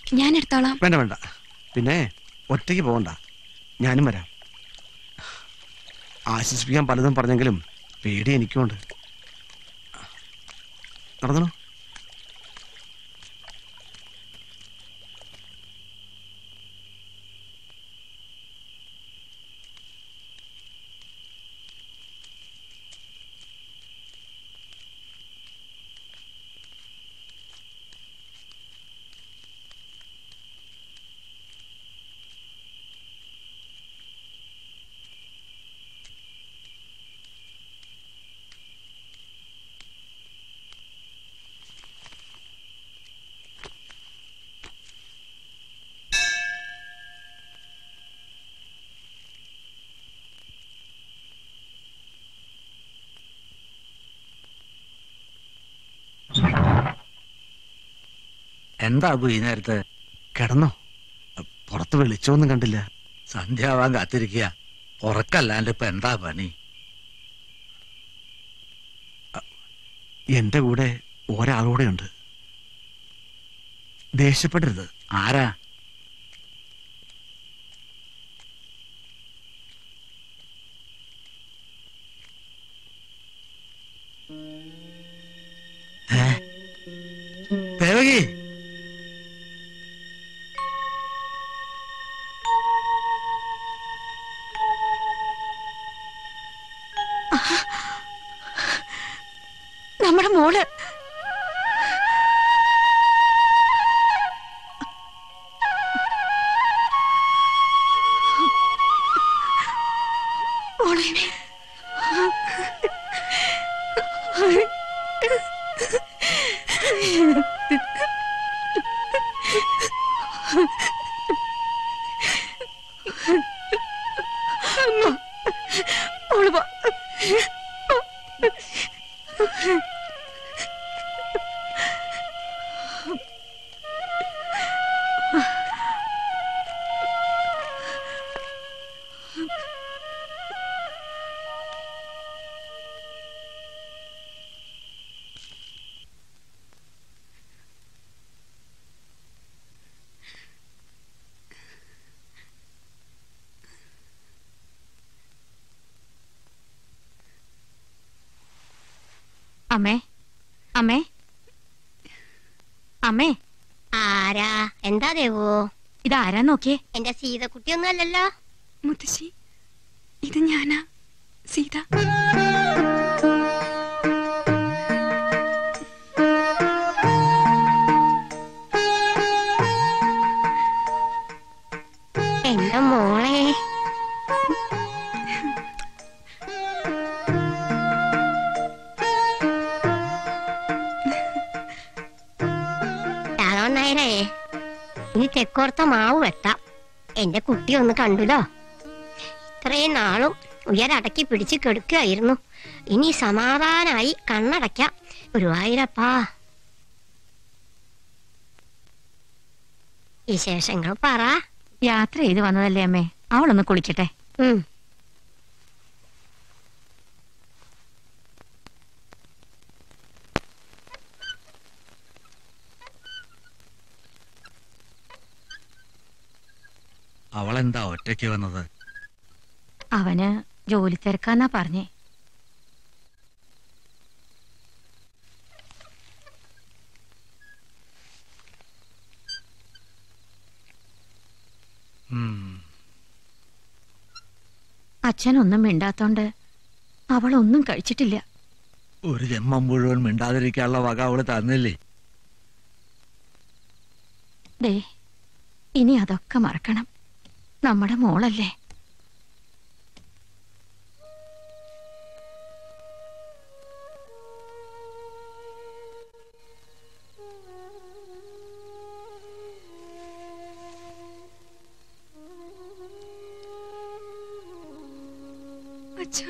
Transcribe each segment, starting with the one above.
ഞാൻ എടുത്തോളാം വേണ്ട വേണ്ട പിന്നെ ഒറ്റയ്ക്ക് പോകണ്ട ഞാനും വരാം ആശ്വസിപ്പിക്കാൻ പലതും പറഞ്ഞെങ്കിലും പേടി എനിക്കുണ്ട് നടന്നോ എന്താ അബു ഈ നേരത്ത് കിടന്നോ പുറത്ത് വെളിച്ചമൊന്നും കണ്ടില്ല സന്ധ്യാവാൻ കാത്തിരിക്കുക ഉറക്കല്ലാണ്ട് ഇപ്പൊ എന്താ പണി എന്റെ കൂടെ ഒരാളൂടെ ഉണ്ട് ദേഷ്യപ്പെടരുത് ആരാ ഏ? ദേവകി നമ്മുടെ മോള് മോളെ മോള് പോ അമ്മേ അമ്മേ അമ്മേ ആരാ എന്താ ദേവോ ഇതാരാ നോക്കിയേ എന്റെ സീതക്കുട്ടിയൊന്നും അല്ലല്ലോ മുത്തശ്ശി ഇത് ഞാനാ സീത എന്റെ മോളെ രാഘവൻ നായരേ ഇനി തെക്കോർത്ത മാവ് വെട്ടാം എന്റെ കുട്ടി ഒന്ന് കണ്ടുലോ ഇത്രയും നാളും ഉയരടക്കി പിടിച്ച് കെടുക്കുകയായിരുന്നു ഇനി സമാധാനായി കണ്ണടയ്ക്കാം ഗുരുവായൂരപ്പാ വിശേഷങ്ങൾ പറ യാത്ര ചെയ്ത് വന്നതല്ലേ അമ്മേ അവളൊന്ന് കുളിക്കട്ടെ ഉം അവളെന്താ ഒറ്റയ്ക്ക് വന്നത് അവന് ജോലി തിരക്കാന്നാ പറഞ്ഞേ ഉം. അച്ഛനൊന്നും മിണ്ടാത്തോണ്ട് അവളൊന്നും കഴിച്ചിട്ടില്ല ഒരു ജന്മം മുഴുവൻ മിണ്ടാതിരിക്കാനുള്ള വക അവള് തന്നില്ലേ ദേ ഇനി അതൊക്കെ മറക്കണം നമ്മുടെ മോളല്ലേ അച്ഛാ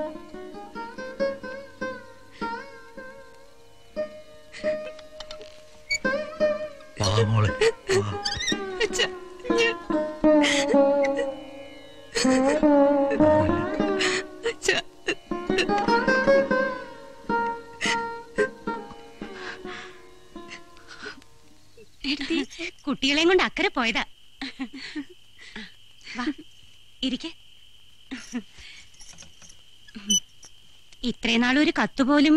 വാ മോളെ വാ. അച്ഛാ ഞാൻ അച്ഛാ കുട്ടികളെയും കൊണ്ട് അക്കരെ പോയതാ വാ ഇരിക്കെ ഇത്രയും നാളൊരു കത്തുപോലും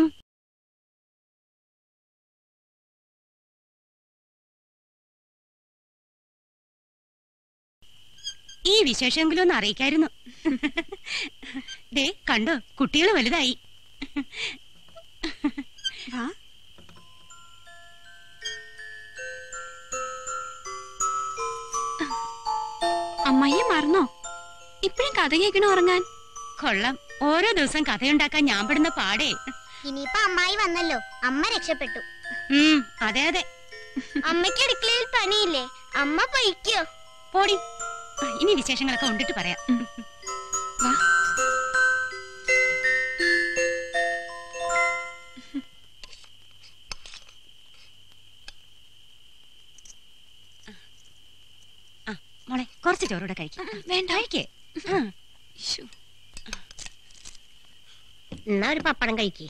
ഈ വിശേഷമെങ്കിലും ഒന്ന് അറിയിക്കായിരുന്നു ദേ കണ്ടോ കുട്ടികൾ വലുതായി വാ അമ്മയെ മറന്നോ ഇപ്പഴും കഥ കേൾക്കണോ ഉറങ്ങാൻ കൊള്ളാം ഓരോ ദിവസം കഥയുണ്ടാക്കാൻ ഞാൻ പെടുന്ന പാടേ ഇനിയിപ്പോ അമ്മായി വന്നല്ലോ അമ്മ രക്ഷപ്പെട്ടു ഉം അതെ അതെ അമ്മയ്ക്ക് അടുക്കളയിൽ പണിയില്ലേ അമ്മ പൊയ്ക്കോ പോടി ഇനി വിശേഷങ്ങളൊക്കെ ഉണ്ടിട്ട് പറയാം വാ ആ മോളെ കുറച്ച് ചോറൂടെ കഴിക്കും വേണ്ട കഴിക്കേ ശ്ശോ. എന്നാ ഒരു പപ്പടം കഴിക്കേ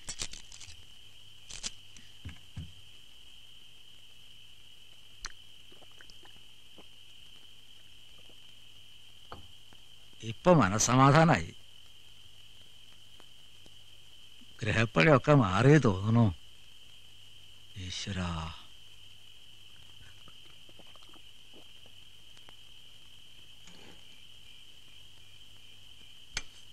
ഇപ്പൊ മനസമാധാനായി ഗ്രഹപ്പഴയൊക്കെ മാറി തോന്നുന്നു ഈശ്വരാ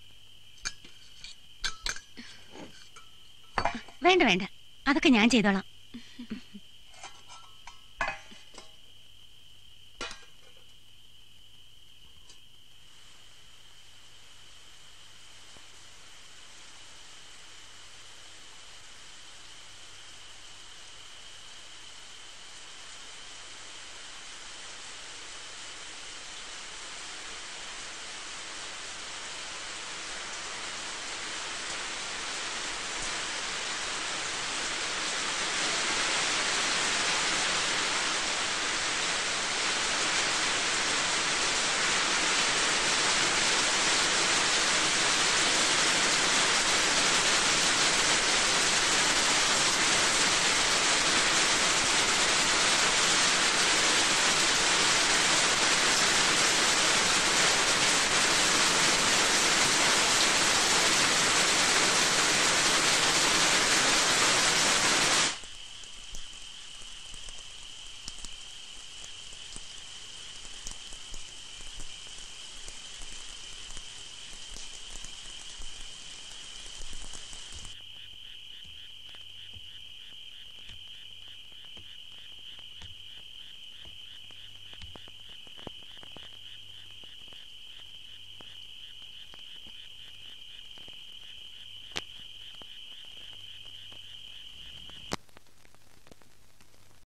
വേണ്ട വേണ്ട അതൊക്കെ ഞാൻ ചെയ്തോളാം